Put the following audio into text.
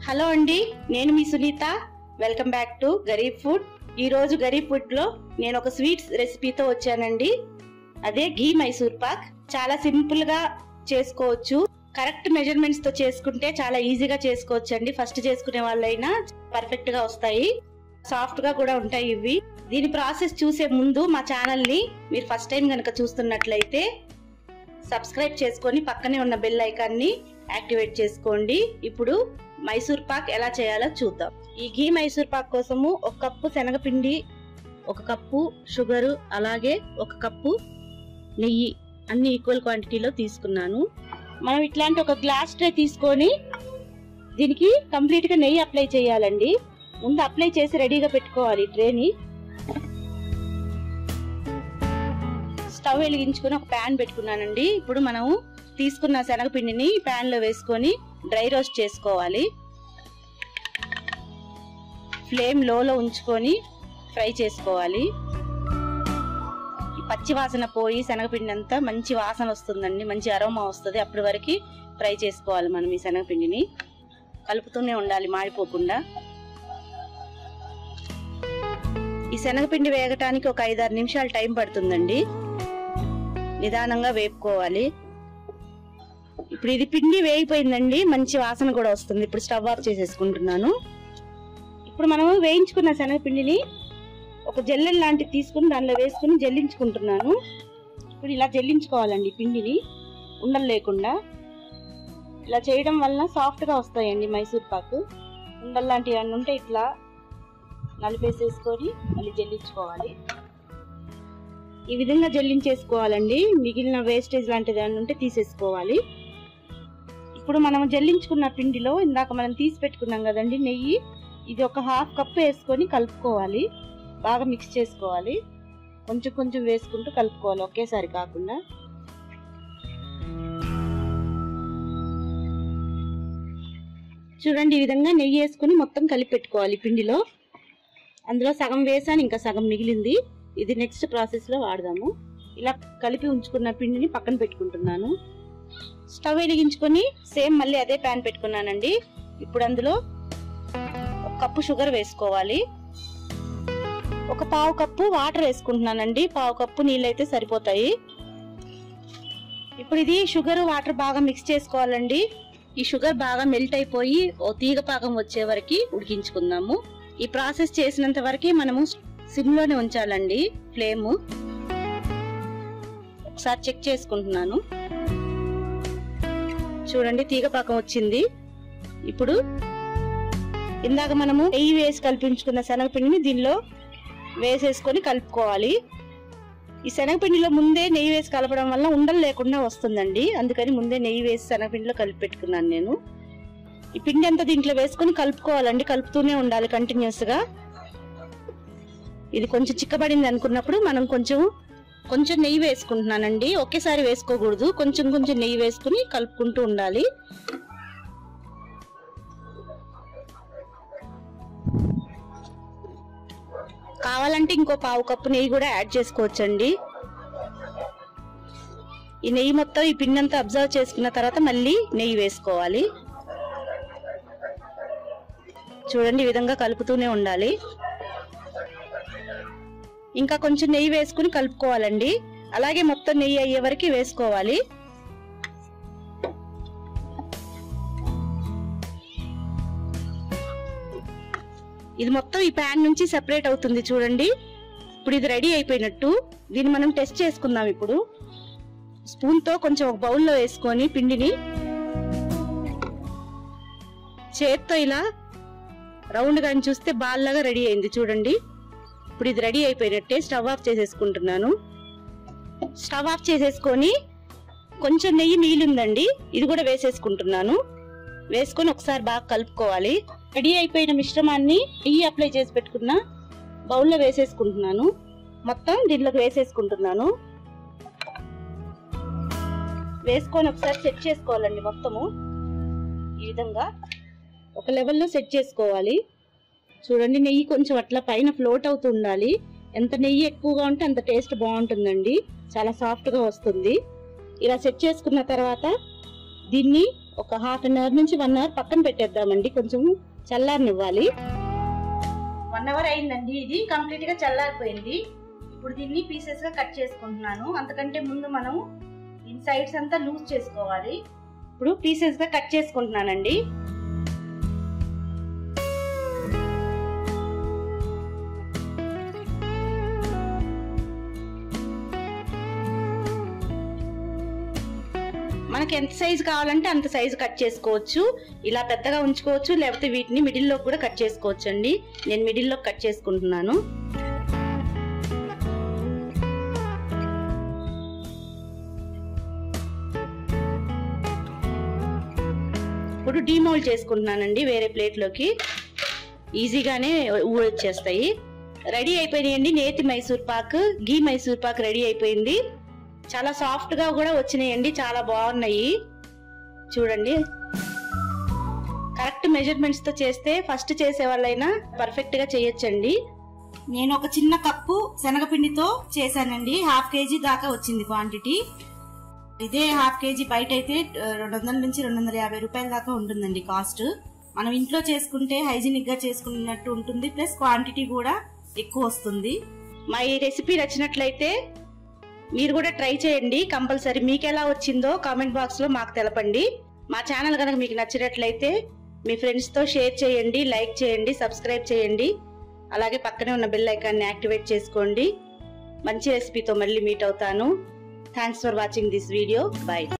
hello అండి నేను మీ Sunitha welcome back to Gareeb food ఈ రోజు గరీబ్ ఫుడ్ లో నేను ఒక స్వీట్స్ రెసిపీతో వచ్చానండి అదే ఘీ మైసూర్ పాక్ చాలా సింపుల్ గా చేసుకోవచ్చు కరెక్ట్ మెజర్మెంట్స్ తో చేసుకుంటే చాలా ఈజీగా చేసుకోవచ్చు అండి ఫస్ట్ చేసుకునే వాళ్ళైనా పర్ఫెక్ట్ గా వస్తాయి సాఫ్ట్ గా కూడా ఉంటాయి ఇవి దీని ప్రాసెస్ చూసే ముందు మా ఛానల్ ని మీరు ఫస్ట్ టైం కనుక చూస్తున్నట్లయితే సబ్స్క్రైబ్ చేసుకొని పక్కనే ఉన్న బెల్ ఐకాన్ ని యాక్టివేట్ చేసుకోండి ఇప్పుడు మైసూర్ పాక్ ఎలా చేయాలో చూద్దాం ఈ ఘీ మైసూర్ పాక్ కోసము ఒక కప్పు శనగపిండి ఒక కప్పు షుగరు అలాగే ఒక కప్పు నెయ్యి అన్ని ఈక్వల్ క్వాంటిటీలో తీసుకున్నాను మనం ఇట్లాంటి ఒక గ్లాస్ ట్రే తీసుకొని దీనికి కంప్లీట్ గా నెయ్యి అప్లై చేయాలండి ముందు అప్లై చేసి రెడీగా పెట్టుకోవాలి ట్రేని స్టవ్ వెలిగించుకొని ఒక ప్యాన్ పెట్టుకున్నానండి ఇప్పుడు మనము తీసుకున్న శనగపిండిని ప్యాన్ లో వేసుకొని డ్రై రోస్ట్ చేసుకోవాలి ఫ్లేమ్ లోలో ఉంచుకొని ఫ్రై చేసుకోవాలి ఈ పచ్చి వాసన పోయి శనగపిండి అంతా మంచి వాసన వస్తుందండి మంచి అరోమా వస్తుంది అప్పటి వరకు ఫ్రై చేసుకోవాలి మనం ఈ శనగపిండిని కలుపుతూనే ఉండాలి మాడిపోకుండా ఈ శనగపిండి వేగటానికి ఒక ఐదారు నిమిషాలు టైం పడుతుందండి నిదానంగా వేపుకోవాలి ఇప్పుడు ఇది పిండి వేగిపోయిందండి మంచి వాసన కూడా వస్తుంది ఇప్పుడు స్టవ్ ఆఫ్ చేసేసుకుంటున్నాను ఇప్పుడు మనము వేయించుకున్న శనగపిండిని ఒక జల్లెం లాంటిది తీసుకుని దానిలో వేసుకుని జల్లించుకుంటున్నాను ఇప్పుడు ఇలా జల్లించుకోవాలండి పిండిని ఉండలు లేకుండా ఇలా చేయడం వలన సాఫ్ట్గా వస్తాయండి మైసూర్ పాకు ఉండలు లాంటివి అన్నీ ఉంటే ఇట్లా నలిపేసేసుకొని మళ్ళీ జల్లించుకోవాలి ఈ విధంగా జల్లించేసుకోవాలండి మిగిలిన వేస్టేజ్ లాంటిది ఏమైనా ఉంటే తీసేసుకోవాలి ఇప్పుడు మనం జల్లించుకున్న పిండిలో ఇందాక మనం తీసి పెట్టుకున్నాం కదండి నెయ్యి ఇది ఒక హాఫ్ కప్ వేసుకొని కలుపుకోవాలి బాగా మిక్స్ చేసుకోవాలి కొంచెం కొంచెం వేసుకుంటూ కలుపుకోవాలి ఒకేసారి కాకుండా చూడండి ఈ విధంగా నెయ్యి వేసుకొని మొత్తం కలిపి పెట్టుకోవాలి పిండిలో అందులో సగం వేసాను ఇంకా సగం మిగిలింది ఇది నెక్స్ట్ ప్రాసెస్ లో వాడదాము ఇలా కలిపి ఉంచుకున్న పిండిని పక్కన పెట్టుకుంటున్నాను స్టవ్ వెలిగించుకొని సేమ్ మళ్ళీ అదే ప్యాన్ పెట్టుకున్నానండి ఇప్పుడు అందులో ఒక కప్పు షుగర్ వేసుకోవాలి ఒక పావు కప్పు వాటర్ వేసుకుంటున్నానండి పావు కప్పు నీళ్ళు అయితే సరిపోతాయి ఇప్పుడు ఇది షుగర్ వాటర్ బాగా మిక్స్ చేసుకోవాలండి ఈ షుగర్ బాగా మెల్ట్ అయిపోయి ఓ తీగ పాకం వచ్చే వరకు ఉడికించుకుందాము ఈ ప్రాసెస్ చేసినంత వరకు మనము సిమ్ లోనే ఉంచాలండి ఫ్లేమ్ ఒకసారి చెక్ చేసుకుంటున్నాను చూడండి తీగ పాకం వచ్చింది ఇప్పుడు ఇందాక మనము నెయ్యి వేసి కల్పించుకున్న శనగపిండిని దీనిలో వేసేసుకొని కలుపుకోవాలి ఈ శనగపిండిలో ముందే నెయ్యి వేసి కలపడం వల్ల ఉండలు లేకుండా వస్తుందండి అందుకని ముందే నెయ్యి వేసి శనగపిండిలో కలిపి పెట్టుకున్నాను నేను ఈ పిండి అంతా దీంట్లో వేసుకొని కలుపుకోవాలండి కలుపుతూనే ఉండాలి కంటిన్యూస్ గా ఇది కొంచెం చిక్కబడింది అనుకున్నప్పుడు మనం కొంచెం కొంచెం నెయ్యి వేసుకుంటున్నానండి ఒకేసారి వేసుకోకూడదు కొంచెం కొంచెం నెయ్యి వేసుకుని కలుపుకుంటూ ఉండాలి కావాలంటే ఇంకో పావు కప్పు నెయ్యి కూడా యాడ్ చేసుకోవచ్చండి ఈ నెయ్యి మొత్తం ఈ పిండి అంతా అబ్జర్వ్ చేసుకున్న తర్వాత మళ్ళీ నెయ్యి వేసుకోవాలి చూడండి ఈ విధంగా కలుపుతూనే ఉండాలి ఇంకా కొంచెం నెయ్యి వేసుకుని కలుపుకోవాలండి అలాగే మొత్తం నెయ్యి అయ్యే వరకు వేసుకోవాలి ఇది మొత్తం ఈ ప్యాన్ నుంచి సెపరేట్ అవుతుంది చూడండి ఇప్పుడు ఇది రెడీ అయిపోయినట్టు దీన్ని మనం టెస్ట్ చేసుకుందాం ఇప్పుడు స్పూన్ తో కొంచెం ఒక బౌల్లో వేసుకొని పిండిని చేత్తో ఇలా రౌండ్ గా చూస్తే బాల్ లాగా రెడీ అయింది చూడండి ఇప్పుడు ఇది రెడీ అయిపోయినట్టే స్టవ్ ఆఫ్ చేసేసుకుంటున్నాను స్టవ్ ఆఫ్ చేసేసుకొని కొంచెం నెయ్యి మిగిలిందండి ఇది కూడా వేసేసుకుంటున్నాను వేసుకొని ఒకసారి బాగా కలుపుకోవాలి రెడీ అయిపోయిన మిశ్రమాన్ని నెయ్యి అప్లై చేసి పెట్టుకున్న బౌల్లో వేసేసుకుంటున్నాను మొత్తం దీంట్లోకి వేసేసుకుంటున్నాను వేసుకొని ఒకసారి సెట్ చేసుకోవాలండి మొత్తము ఈ విధంగా ఒక లెవెల్లో సెట్ చేసుకోవాలి చూడండి నెయ్యి కొంచెం అట్లా పైన ఫ్లోట్ అవుతూ ఉండాలి ఎంత నెయ్యి ఎక్కువగా ఉంటే అంత టేస్ట్ బాగుంటుందండి చాలా సాఫ్ట్ గా వస్తుంది ఇలా సెట్ చేసుకున్న తర్వాత దీన్ని ఒక హాఫ్ అన్ అవర్ నుంచి వన్ అవర్ పక్కన పెట్టేద్దామండి కొంచెం చల్లారనివ్వాలి వన్ అవర్ అయిందండి ఇది కంప్లీట్ గా చల్లారిపోయింది ఇప్పుడు దీన్ని పీసెస్ గా కట్ చేసుకుంటున్నాను అంతకంటే ముందు మనం దీని సైడ్స్ అంతా లూజ్ చేసుకోవాలి ఇప్పుడు పీసెస్ గా కట్ చేసుకుంటున్నానండి మనకి ఎంత సైజు కావాలంటే అంత సైజు కట్ చేసుకోవచ్చు ఇలా పెద్దగా ఉంచుకోవచ్చు లేకపోతే వీటిని మిడిల్లో కూడా కట్ చేసుకోవచ్చు అండి నేను మిడిల్లో కట్ చేసుకుంటున్నాను ఇప్పుడు డీమోల్డ్ చేసుకుంటున్నానండి వేరే ప్లేట్లోకి ఈజీగానే ఊడొచ్చేస్తాయి రెడీ అయిపోయినాయండి నేతి మైసూర్ పాక్ గీ మైసూర్ పాక్ రెడీ అయిపోయింది చాలా సాఫ్ట్ గా కూడా వచ్చినాయండి చాలా బాగున్నాయి చూడండి కరెక్ట్ మెజర్మెంట్స్ తో చేస్తే ఫస్ట్ చేసే వాళ్ళైనా పర్ఫెక్ట్ గా చేయొచ్చండి నేను ఒక చిన్న కప్పు శనగపిండితో చేశానండి హాఫ్ కేజీ దాకా వచ్చింది క్వాంటిటీ ఇదే హాఫ్ కేజీ బయట అయితే రెండు వందల నుంచి రెండు వందల యాభై రూపాయల దాకా ఉంటుందండి కాస్ట్ మనం ఇంట్లో చేసుకుంటే హైజీనిక్ గా చేసుకున్నట్టు ఉంటుంది ప్లస్ క్వాంటిటీ కూడా ఎక్కువ వస్తుంది మా ఈ రెసిపీ నచ్చినట్లయితే మీరు కూడా ట్రై చేయండి కంపల్సరీ మీకు ఎలా వచ్చిందో కామెంట్ బాక్స్ లో మాకు తెలపండి మా ఛానల్ కనుక మీకు నచ్చినట్లయితే మీ ఫ్రెండ్స్ తో షేర్ చేయండి లైక్ చేయండి సబ్స్క్రైబ్ చేయండి అలాగే పక్కనే ఉన్న బెల్ ఐకాన్ని యాక్టివేట్ చేసుకోండి మంచి రెసిపీతో మళ్ళీ మీట్ అవుతాను thanks for watching this video bye